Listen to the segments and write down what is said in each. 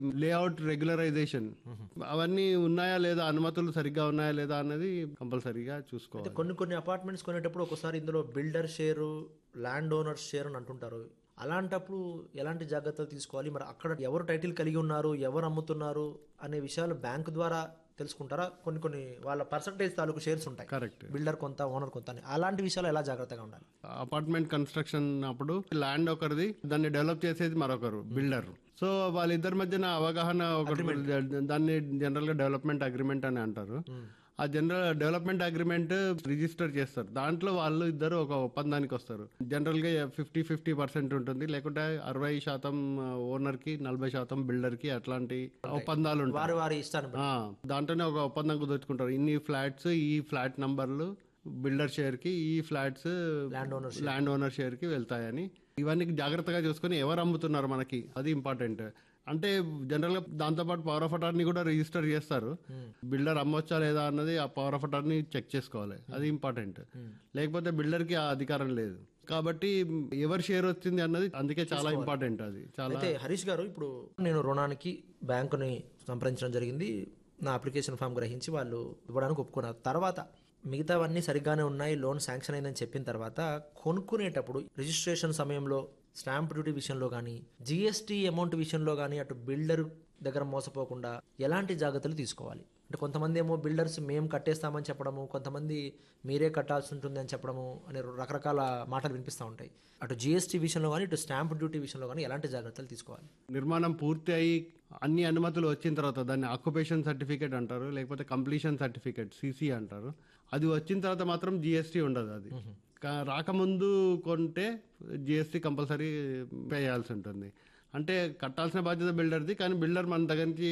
Layout regularisation అవన్నీ ఉన్నాయా లేదా అనుమతులు సరిగ్గా ఉన్నాయా లేదా అన్నది కంపల్సరీగా చూసుకోవాలి కొన్ని కొన్ని అపార్ట్మెంట్స్ కొనేటప్పుడు ఒకసారి ఇందులో builder share land owner share అని అంటుంటారు అలాంటప్పుడు ఎలాంటి జాగ్రత్తలు తీసుకోవాలి మరి అక్కడ ఎవరు టైటిల్ కలిగి ఉన్నారు ఎవరు అమ్ముతున్నారు అనే విషయాలు బ్యాంక్ ద్వారా తెలుసుకుంటారా కొన్ని కొన్ని వాళ్ళ పర్సంటేజ్ తాలూకు షేర్స్ ఉంటాయి కరెక్ట్ బిల్డర్ కొంత ఓనర్ కొంత అని అలాంటి విషయాలు ఎలా జాగ్రత్తగా ఉండాలి అపార్ట్మెంట్ కన్స్ట్రక్షన్ అప్పుడు ల్యాండ్ ఒకరిది దాన్ని డెవలప్ చేసేది మరొకరు బిల్డర్ సో వాళ్ళిద్దరి మధ్యన అవగాహన ఒకటి దాన్ని జనరల్ గా డెవలప్మెంట్ అగ్రిమెంట్ అని అంటారు ఆ జనరల్ డెవలప్మెంట్ అగ్రిమెంట్ రిజిస్టర్ చేస్తారు దాంట్లో వాళ్ళు ఇద్దరు ఒక ఒప్పందానికి వస్తారు జనరల్ గా ఫిఫ్టీ ఫిఫ్టీ పర్సెంట్ ఉంటుంది లేకుంటే అరవై శాతం ఓనర్ కి నలభై శాతం బిల్డర్ కి అట్లాంటి ఒప్పందాలు ఉంటాయి వారి వారి ఇష్టాన్ని బట్టి. ఆ, దాంట్లోనే ఒక ఒప్పందం కుదుర్చుకుంటారు ఇన్ని ఫ్లాట్స్ ఈ ఫ్లాట్ నంబర్లు బిల్డర్ షేర్ కి ఈ flats land owner land owner share కి వెళ్తాయని ఇవన్నీ జాగ్రత్తగా చూసుకొని ఎవరు అమ్ముతున్నారు మనకి అది ఇంపార్టెంట్ అంటే జనరల్ గా దాంతో పాటు పవర్ ఆఫ్ అటార్నీ కూడా రిజిస్టర్ చేస్తారు బిల్డర్ అమ్మొచ్చా లేదా అన్నది ఆ పవర్ ఆఫ్ అటార్నీ చెక్ చేసుకోవాలి అది ఇంపార్టెంట్ లేకపోతే బిల్డర్ కి ఆ అధికారం లేదు కాబట్టి ఎవరి షేర్ వచ్చింది అన్నది అందుకే చాలా ఇంపార్టెంట్ అది చాలా అయితే హరీష్ గారు ఇప్పుడు నేను రుణానికి బ్యాంకుని సంప్రదించడం జరిగింది నా అప్లికేషన్ ఫామ్ గ్రహించి వాళ్ళు ఇవ్వడానికి ఒప్పుకున్నారు తర్వాత మిగతావన్నీ సరిగ్గానే ఉన్నాయి లోన్ శాంక్షన్ అయిందని చెప్పిన తర్వాత కొనుక్కునేటప్పుడు రిజిస్ట్రేషన్ సమయంలో స్టాంప్ డ్యూటీ విషయంలో కానీ జిఎస్టీ అమౌంట్ విషయంలో కానీ అటు బిల్డర్ దగ్గర మోసపోకుండా ఎలాంటి జాగ్రత్తలు తీసుకోవాలి అంటే కొంతమంది ఏమో బిల్డర్స్ మేము కట్టేస్తామని చెప్పడము కొంతమంది మీరే కట్టాల్సి ఉంటుంది అని చెప్పడము అనే రకరకాల మాటలు వినిపిస్తూ ఉంటాయి అటు జిఎస్టీ విషయంలో కానీ ఇటు స్టాంప్ డ్యూటీ విషయంలో కానీ ఎలాంటి జాగ్రత్తలు తీసుకోవాలి నిర్మాణం పూర్తి అయ్యి అన్ని అనుమతులు వచ్చిన తర్వాత దాన్ని ఆక్యుపేషన్ సర్టిఫికేట్ అంటారు లేకపోతే కంప్లీషన్ సర్టిఫికేట్ సిసి అంటారు అది వచ్చిన తర్వాత మాత్రం జిఎస్టీ ఉండదు అది కా- రాకముందు కొంటే జిఎస్టీ కంపల్సరీ పే చేయాల్సి ఉంటుంది అంటే కట్టాల్సిన బాధ్యత బిల్డర్ది కానీ బిల్డర్ మన దగ్గర నుంచి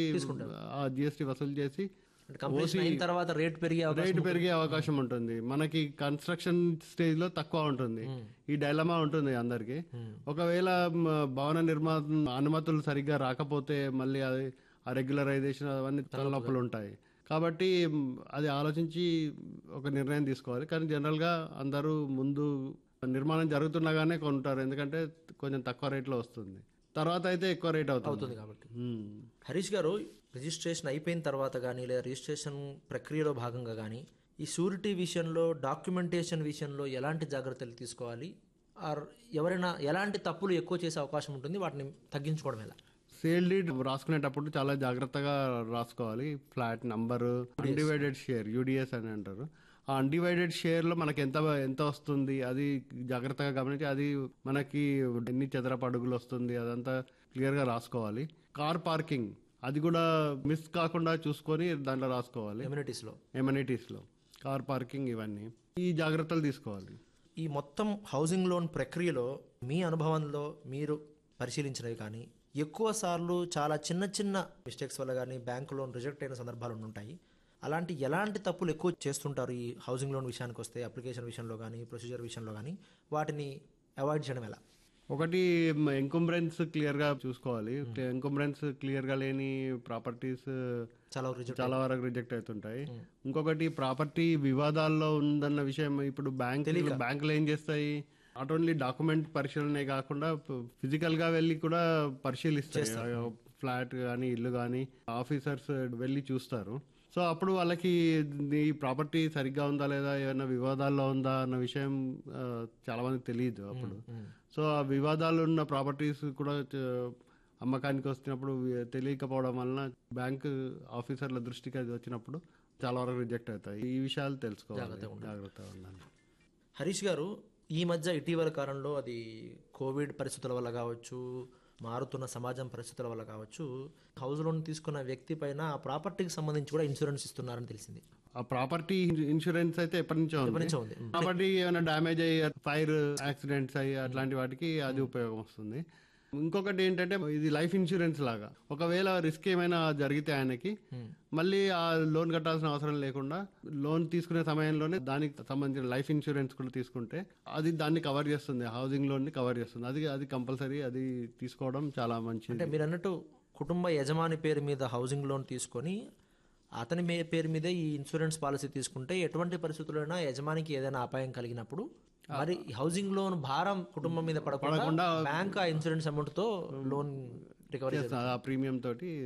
ఆ జిఎస్టీ వసూలు చేసి అంటే కంప్లీషన్ అయిన తర్వాత రేట్ పెరిగే అవకాశం రేటు పెరిగే అవకాశం ఉంటుంది మనకి కన్స్ట్రక్షన్ స్టేజ్ లో తక్కువ ఉంటుంది ఈ డైలమా ఉంటుంది అందరికి ఒకవేళ మ, భవన నిర్మాణ అనుమతులు సరిగ్గా రాకపోతే మళ్ళీ అది ఆ రెగ్యులరైజేషన్ అవన్నీ తలనొప్పులు ఉంటాయి కాబట్టి మ్, అది ఆలోచించి ఒక నిర్ణయం తీసుకోవాలి కానీ జనరల్ గా అందరూ ముందు నిర్మాణం జరుగుతుండగానే కొంటారు ఎందుకంటే కొంచెం తక్కువ రేట్లో వస్తుంది తర్వాత అయితే ఎక్కువ రేట్ అవుతుంది అవుతుంది కాబట్టి మ్. హరీష్ గారు రిజిస్ట్రేషన్ అయిపోయిన తర్వాత కానీ లేదా రిజిస్ట్రేషన్ ప్రక్రియలో భాగంగా కానీ ఈ షూరిటీ విషయంలో డాక్యుమెంటేషన్ విషయంలో ఎలాంటి జాగ్రత్తలు తీసుకోవాలి ఆర్ ఎవరైనా ఎలాంటి తప్పులు ఎక్కువ చేసే అవకాశం ఉంటుంది వాటిని తగ్గించుకోవడం ఎలా సేల్ డీడ్ రాసుకునేటప్పుడు చాలా జాగ్రత్తగా రాసుకోవాలి flat number undivided share UDS అని అంటారు ఆ అన్డివైడెడ్ షేర్ లో మనకి ఎంత ఎంత వస్తుంది అది జాగ్రత్తగా గమనించి అది మనకి ఎన్ని చదరపు అడుగులు వస్తుంది అదంతా క్లియర్ గా రాసుకోవాలి కార్ పార్కింగ్ అది కూడా మిస్ కాకుండా చూసుకొని దాంట్లో రాసుకోవాలి కమ్యూనిటీస్లో ఎమ్యూనిటీస్ లో కార్ పార్కింగ్ ఇవన్నీ ఈ జాగ్రత్తలు తీసుకోవాలి ఈ మొత్తం హౌసింగ్ లోన్ ప్రక్రియలో మీ అనుభవంలో మీరు పరిశీలించినవి కానీ ఎక్కువ సార్లు చాలా చిన్న చిన్న మిస్టేక్స్ వల్ల కానీ బ్యాంకు లోన్ రిజెక్ట్ అయిన సందర్భాలు ఉంటాయి అలాంటి ఎలాంటి తప్పులు ఎక్కువ చేస్తుంటారు ఈ హౌసింగ్ లోన్ విషయానికి వస్తే అప్లికేషన్ విషయంలో కానీ ప్రొసీజర్ విషయంలో కానీ వాటిని అవాయిడ్ చేయడం ఎలా ఒకటి ఎంకుంబ్రెన్స్ క్లియర్ గా చూసుకోవాలి ఎంకుంబ్రెన్స్ క్లియర్ గా లేని ప్రాపర్టీస్ చాలా రిజెక్ట్ చాలా వరకు రిజెక్ట్ అవుతుంటాయి ఇంకొకటి ప్రాపర్టీ వివాదాల్లో ఉందన్న విషయం ఇప్పుడు బ్యాంక్ బ్యాంకులు ఏం చేస్తాయి నాట్ ఓన్లీ డాక్యుమెంట్ పరిశీలనే కాకుండా ఫిజికల్ గా వెళ్ళి కూడా పరిశీలిస్తాయి ఫ్లాట్ కానీ ఇల్లు కానీ ఆఫీసర్స్ వెళ్ళి చూస్తారు సో అప్పుడు వాళ్ళకి ఈ ప్రాపర్టీ సరిగ్గా ఉందా లేదా ఏమైనా వివాదాల్లో ఉందా అన్న విషయం ఆ, చాలా మందికి తెలియదు అప్పుడు సో ఆ వివాదాలు ఉన్న ప్రాపర్టీస్ కూడా చ- అమ్మకానికి వస్తున్నప్పుడు వి- తెలియకపోవడం వలన బ్యాంక్ ఆఫీసర్ల దృష్టికి అది వచ్చినప్పుడు చాలా వరకు రిజెక్ట్ అవుతాయి ఈ విషయాలు తెలుసుకోవాలి జాగ్రత్తగా ఉండాలి హరీష్ గారు ఈ మధ్య ఇటీవల కాలంలో అది కోవిడ్ పరిస్థితుల వల్ల కావచ్చు మారుతున్న సమాజం పరిస్థితుల వల్ల కావచ్చు హౌస్ లోన్ తీసుకున్న వ్యక్తి పైన ఆ ప్రాపర్టీకి సంబంధించి కూడా ఇన్సూరెన్స్ ఇస్తున్నారని తెలిసింది ఆ ప్రాపర్టీ ఇన్సూరెన్స్ అయితే ఎప్పటి నుంచో ఉంది నుంచో ఉంది. ప్రాపర్టీ ఏమైనా డ్యామేజ్ అయ్యి ఫైర్ యాక్సిడెంట్స్ అయ్యి అట్లాంటి వాటికి అది ఉపయోగం వస్తుంది ఇంకొకటి ఏంటంటే ఇది లైఫ్ ఇన్సూరెన్స్ లాగా ఒకవేళ రిస్క్ ఏమైనా జరిగితే ఆయనకి మళ్ళీ ఆ లోన్ కట్టాల్సిన అవసరం లేకుండా లోన్ తీసుకునే సమయంలోనే దానికి సంబంధించిన లైఫ్ ఇన్సూరెన్స్ కూడా తీసుకుంటే అది దాన్ని కవర్ చేస్తుంది హౌసింగ్ లోన్ ని కవర్ చేస్తుంది అది అది కంపల్సరీ అది తీసుకోవడం చాలా మంచిది అంటే మీరు అన్నట్టు కుటుంబ యజమాని పేరు మీద హౌసింగ్ లోన్ తీసుకొని అతని మే పేరు మీదే ఈ ఇన్సూరెన్స్ పాలసీ తీసుకుంటే ఎటువంటి పరిస్థితుల్లోనైనా యజమానికి ఏదైనా అపాయం కలిగినప్పుడు మరి ఈ హౌసింగ్ లోన్ భారం కుటుంబం మీద పడకుండా బ్యాంక్ ఆ ఇన్సూరెన్స్ అమౌంట్ తో లోన్ రికవరీ ఆ ప్రీమియం తోటి